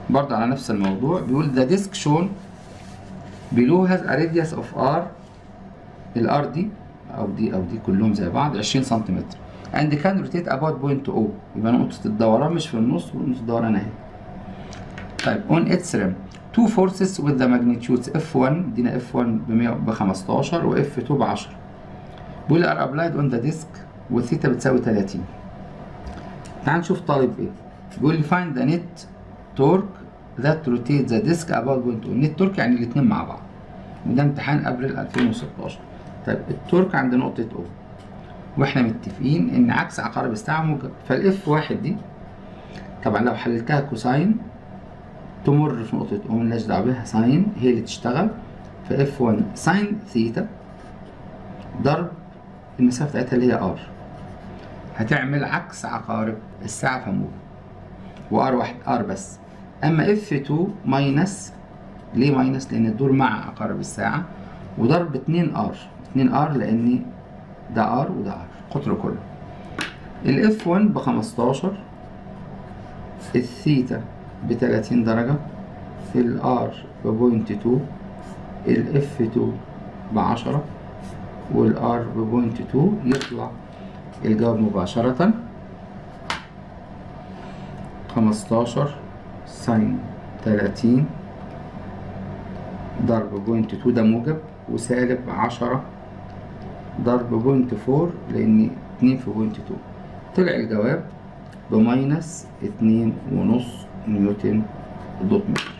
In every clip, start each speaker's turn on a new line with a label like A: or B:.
A: برضه على نفس الموضوع بيقول the disk shown below has a radius of r الار دي او دي او دي كلهم زي بعض 20 سنتيمتر and can rotate about point O يبقى نقطة الدوران مش في النص ونقطة الدوران اهي طيب on its rim two forces with the magnitudes F1 ادينا F1 ب 15 و F2 ب 10 بيقول are applied on the disk والثيتا بتساوي 30 تعال نشوف طالب ايه بيقول لي find the net torque that rotates the disk about point O النت تورك يعني الاتنين مع بعض وده امتحان ابريل 2016 طيب التورك عند نقطة O واحنا متفقين ان عكس عقارب الساعة موجب فالاف واحد دي طبعا لو حللتها كوساين تمر في نقطة O ملناش دعوة بيها ساين هي اللي تشتغل فاف 1 ساين ثيتا ضرب المسافة بتاعتها اللي هي ار هتعمل عكس عقارب الساعة فموجب وار واحد ار بس اما اف 2 ماينس ليه ماينس لان الدور مع عقارب الساعة وضرب 2 ار 2 ار لان ده ار وده ار قطر كله الاف 1 ب 15 الثيتا ب 30 درجة الار ببوينت 2 الاف 2 ب 10 والار ببوينت 2 يطلع الجواب مباشرة 15 ساين 30 ضرب بوينت 2 ده موجب وسالب 10 ضرب بوينت 4 لان 2 في بوينت 2 طلع الجواب بماينس 2 ونص نيوتن دوت متر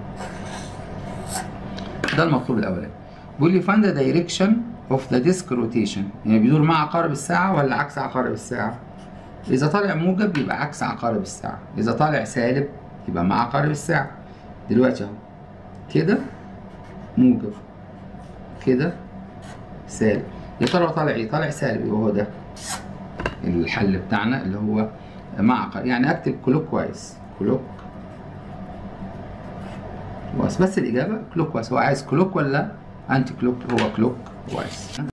A: ده المطلوب الاولاني بيقول لي find the direction of the disk rotation يعني بيدور مع عقارب الساعة ولا عكس عقارب الساعة إذا طالع موجب يبقى عكس عقارب الساعة إذا طالع سالب يبقى مع عقارب الساعة دلوقتي أهو كده موجب كده سالب يا ترى طالع ايه؟ طالع سالب يبقى هو ده الحل بتاعنا اللي هو مع عقارب يعني اكتب كلوك كويس كلوك كويس بس الاجابه كلوك كويس هو عايز كلوك ولا انتي كلوك هو كلوك كويس